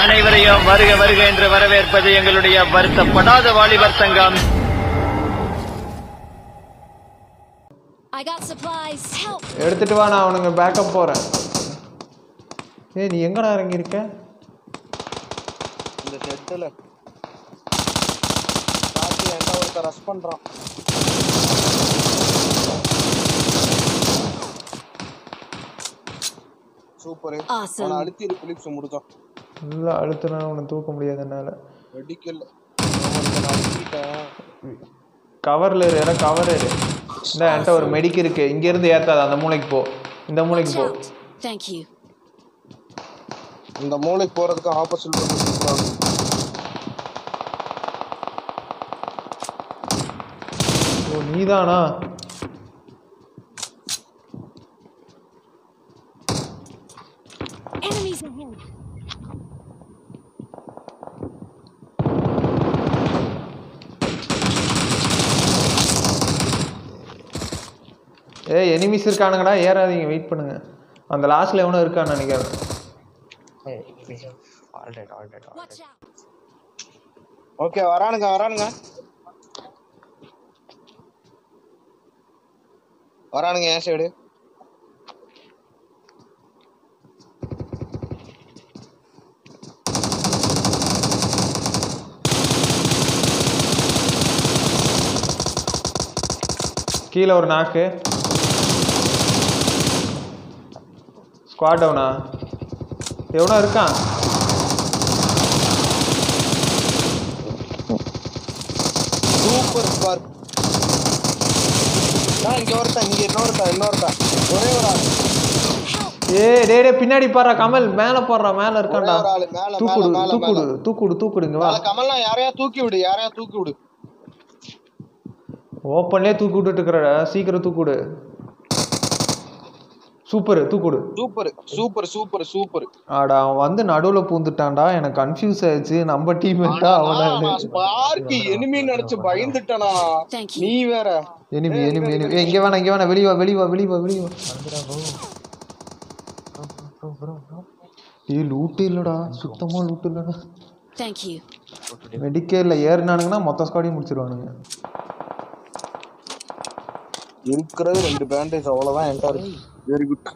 அனைவரையும் வருக வருக என்று வரவேற்பது எங்களுடைய வருத்தப்படாத வாலிபர் சங்கம் I got supplies. Help! எடுத்துட்டு வா நான் அவனுங்க பேக்கப் போறேன் ஏய் நீ எங்கடா இறங்கி இருக்க இந்த ஷெட்டில் காட்டி என்கிட்ட ஒருத்தர் ரஷ் பண்றான் சூப்பர் Awesome. அவனை அழுத்தி பிலிப்ஸ் முடிச்சான் இல்லை அழுத்துனா அவனை தூக்க முடியாது என்னால வெடிக்கல அவனுக்கு நான் அழுத்திட்டேன் கவர்ல இரு எல்லாம் கவர் இரு இந்த என்கிட்ட ஒரு மெடிக் இருக்கு இங்க இருந்து ஏத்தாத அந்த மூளைக்கு போ இந்த மூளைக்கு Watch போ out! Thank you. இந்த மூளைக்கு போறதுக்கு ஆப்போசிட் சூப்பராக ஓ நீதானா Enemies ahead. ஏய் எனிமிஸ் இருக்கானுங்கடா ஏறாதீங்க வெயிட் பண்ணுங்க அந்த லாஸ்ட்ல எவனோ இருக்கான்னு நினைக்கிறேன் Watch out! ஓகே வரானுங்க வரானுங்க வரானுங்க என் சைடு கீழே ஒரு நாக்கு ஸ்குவாட் டவுனா எவனோ இருக்கான் சூப்பர் ஸ்கார் நான் இங்க ஒருத்தன் இங்க இன்னொருத்தன் இன்னொருத்தன் ஒரே ஒரு ஆள் ஏய் டேய் டேய் பின்னாடி பாடுறா கமல் மேல போடுறா மேல இருக்கான்டா ஒரே ஒரு ஆளு மேல தூக்குடு மேல மேல தூக்குடு மேல தூக்குடு தூக்குடுங்க வா மேல கமல்னா யாரையா தூக்கி விடு யாரையா தூக்கி விடு ஓப்பன்லயே தூக்கி விட்டுட்டு இருக்கிறடா சீக்கிரம் தூக்குடு சூப்பர் தூக்குடு சூப்பர் சூப்பர் சூப்பர் சூப்பர் ஆடா அவன் வந்து நடுவுல பூந்துட்டான்டா எனக்கு கன்ஃபியூஸ் ஆயிடுச்சு நம்ம டீம்மேட்டா அவனா ஸ்பார்க்கி எனிமி நினைச்சு பயந்துட்டனா Thank you. நீ வேற எனிமி எனிமி எனிமி ஏய் இங்க வேணாம் இங்க வேணாம் வெளிய வா வெளிய வா வெளிய வா வெளிய வா ஏய் லூட் இல்லடா சுத்தமா லூட் இல்லடா Thank you. மெடிக்கே இல்ல ஏறினானுங்கன்னா மொத்த ஸ்குவாடையும் முடிச்சிருவானுங்க இருக்கிறது ரெண்டு பேண்டேஜ் அவ்வளவுதான் என்கிட்ட இருக்கு வெரி குட்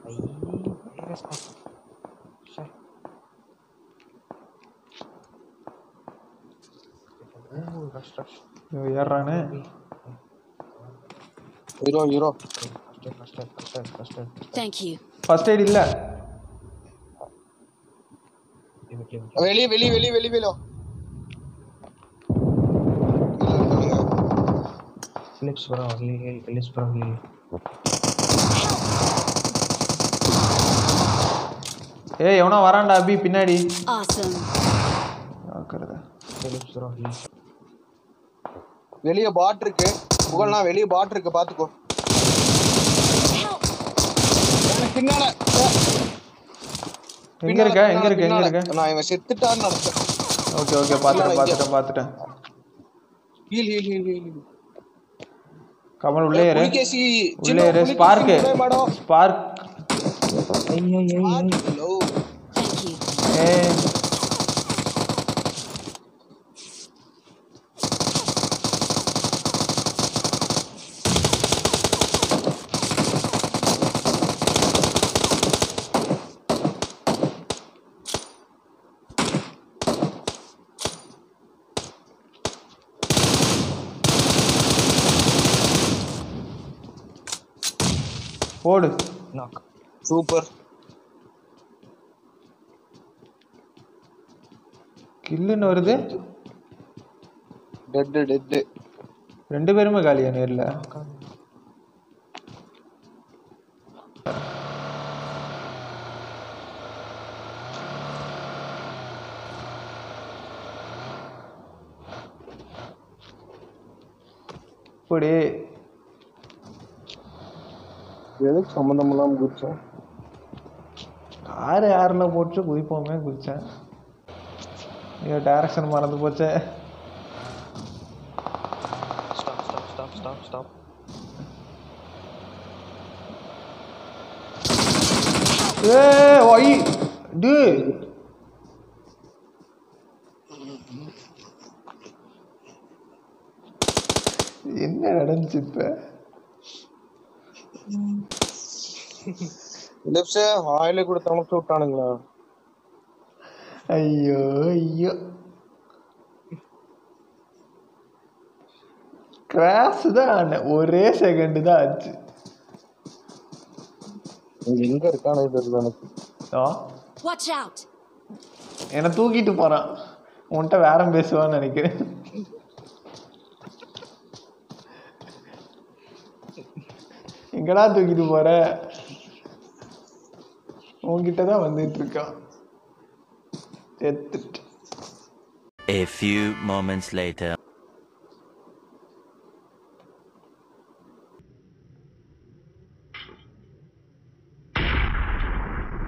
இவன் ஏறுறானே hero hero Thank you. First eight இல்ல வெளிய வெளிய வெளிய வெளிய வெளிய Philips bro, heal, heal, Philips bro, heal. ஏய் எவனோ வரான்டா அபி பின்னாடி Awesome. பார்க்கறதா Philips bro, heal. வெளிய பாட் இருக்கு புகழ்னா வெளிய பாட் இருக்கு பாத்துக்கோ Help! எனக்கு பின்னால எங்க இருக்க எங்க இருக்க எங்க இருக்க நான் இவன் செத்துட்டான்னு நினைச்சேன் ஓகே ஓகே பாத்துட்டேன் பாத்துட்டேன் பாத்துட்டேன் heal heal heal heal Kamal உள்ளே ஏறு புலிகேசி உள்ளே ஏறு spark madam spark hello Thank you. ஏய் போடு Knock. சூப்பர் கில்லுன்னு வருது டெட் டெட் ரெண்டு பேருமே காலியா நேர்ல இப்படி எதுக்கு சம்மந்தம் இல்லாம குதிச்சேன் யார் யாரில் போட்டு குதிப்போமே குதிச்சேன் ஐயோ டைரக்ஷன் மறந்து போச்சே Stop, stop, stop, stop, stop. ஏ ஒய் டு என்ன நடந்துச்சு இப்ப லிப்ஸ் ஆயில கூட தமக்கு விட்டானுங்களா ஐயோ ஐயோ கிராஸ் தான் ஆனேன். ஒரே செகண்ட் தான் ஆச்சு இங்க எங்க இருக்கானே தெரியல எனக்கு ஆ Watch out! என்னை தூக்கிட்டு போறான் உன்கிட்ட வேற பேசுவான்னு நினைக்கிறேன் எங்கடா தூக்கிட்டு போற உன்கிட்ட தான் வந்துட்டு இருக்கான் செத்துட்டு A few moments later.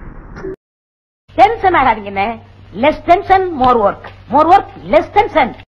Tension ஆகாதீங்கண்ணே less tension more work more work less tension